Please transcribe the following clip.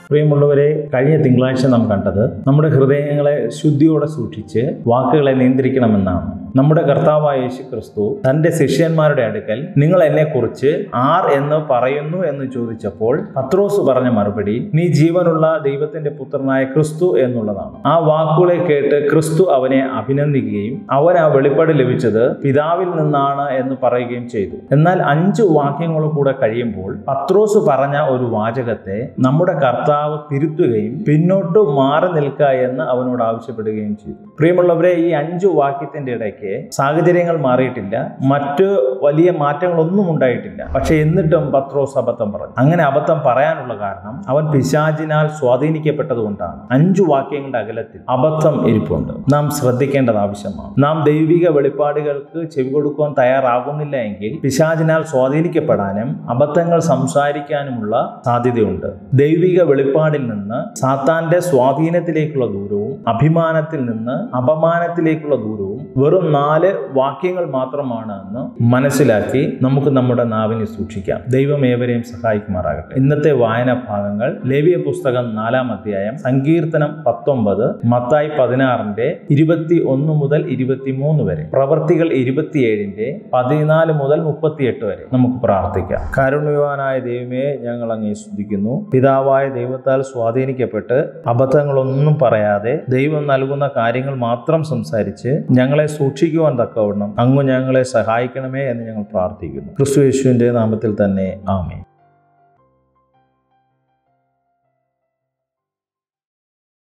പ്രിയമുള്ളവരെ കഴിഞ്ഞ തിങ്കളാഴ്ച നാം കണ്ടത് നമ്മുടെ ഹൃദയങ്ങളെ ശുദ്ധിയോടെ സൂക്ഷിച്ച് വാക്കുകളെ നിയന്ത്രിക്കണമെന്നാണ് നമ്മുടെ കർത്താവായ യേശു ക്രിസ്തു തന്റെ ശിഷ്യന്മാരുടെ അടുക്കൽ നിങ്ങൾ എന്നെ കുറിച്ച് ആർ എന്ന് പറയുന്നു എന്ന് ചോദിച്ചപ്പോൾ പത്രോസ് പറഞ്ഞ മറുപടി നീ ജീവനുള്ള ദൈവത്തിന്റെ പുത്രനായ ക്രിസ്തു എന്നുള്ളതാണ് ആ വാക്കുകളെ കേട്ട് ക്രിസ്തു അവനെ അഭിനന്ദിക്കുകയും അവൻ ആ വെളിപ്പാട് ലഭിച്ചത് പിതാവിൽ നിന്നാണ് എന്ന് പറയുകയും ചെയ്തു എന്നാൽ അഞ്ച് വാക്യങ്ങൾ കൂടെ കഴിയുമ്പോൾ പത്രോസ് പറഞ്ഞ ഒരു വാചകത്തെ നമ്മുടെ കർത്താവ് തിരുത്തുകയും പിന്നോട്ട് മാറി നിൽക്കുക എന്ന് അവനോട് ആവശ്യപ്പെടുകയും ചെയ്തു പ്രിയമുള്ളവരെ ഈ അഞ്ചു വാക്യത്തിന്റെ ഇടയ്ക്ക് സാഹചര്യങ്ങൾ മാറിയിട്ടില്ല മറ്റ് വലിയ മാറ്റങ്ങളൊന്നും ഉണ്ടായിട്ടില്ല പക്ഷെ എന്നിട്ടും പത്രോസ് അബദ്ധം പറഞ്ഞു അങ്ങനെ അബദ്ധം പറയാനുള്ള കാരണം അവൻ പിശാചിനാൽ സ്വാധീനിക്കപ്പെട്ടതുകൊണ്ടാണ് അഞ്ചു വാക്യങ്ങളുടെ അകലത്തിൽ അബദ്ധം ഇരിപ്പുണ്ട് നാം ശ്രദ്ധിക്കേണ്ടത് ആവശ്യമാണ് നാം ദൈവിക വെളിപ്പാടുകൾക്ക് ചെവി കൊടുക്കുവാൻ തയ്യാറാകുന്നില്ല എങ്കിൽ പിശാചിനാൽ സ്വാധീനിക്കപ്പെടാനും അബദ്ധങ്ങൾ സംസാരിക്കാനുമുള്ള സാധ്യതയുണ്ട് ദൈവിക വെളിപ്പാടിൽ നിന്ന് സാത്താന്റെ സ്വാധീനത്തിലേക്കുള്ള ദൂരവും അഭിമാനത്തിൽ നിന്ന് അപമാനത്തിലേക്കുള്ള ദൂരവും വെറും നാല് വാക്യങ്ങൾ മാത്രമാണ് എന്ന് മനസ്സിലാക്കി നമുക്ക് നമ്മുടെ നാവിനെ സൂക്ഷിക്കാം ദൈവം ഏവരെയും സഹായിക്കുമാറാകട്ടെ ഇന്നത്തെ വായനാ ഭാഗങ്ങൾ ലേവിയ പുസ്തകം നാലാം അധ്യായം സങ്കീർത്തനം പത്തൊമ്പത് മത്തായി പതിനാറിന്റെ ഇരുപത്തി ഒന്ന് മുതൽ ഇരുപത്തിമൂന്ന് വരെ പ്രവർത്തികൾ ഇരുപത്തിയേഴിന്റെ പതിനാല് മുതൽ മുപ്പത്തിയെട്ട് വരെ നമുക്ക് പ്രാർത്ഥിക്കാം കാരുണ്യവാനായ ദൈവമേ ഞങ്ങൾ അങ്ങേ സ്തുതിക്കുന്നു പിതാവായ ദൈവത്താൽ സ്വാധീനിക്കപ്പെട്ട് അബദ്ധങ്ങളൊന്നും പറയാതെ ദൈവം നൽകുന്ന കാര്യങ്ങൾ മാത്രം സംസാരിച്ച് ഞങ്ങളെ സൂക്ഷിക്കുവാൻ തക്കവണ്ണം അങ്ങ് ഞങ്ങളെ സഹായിക്കണമേ എന്ന് ഞങ്ങൾ പ്രാർത്ഥിക്കുന്നു ക്രിസ്തു യേശുവിന്റെ നാമത്തിൽ തന്നെ ആമേ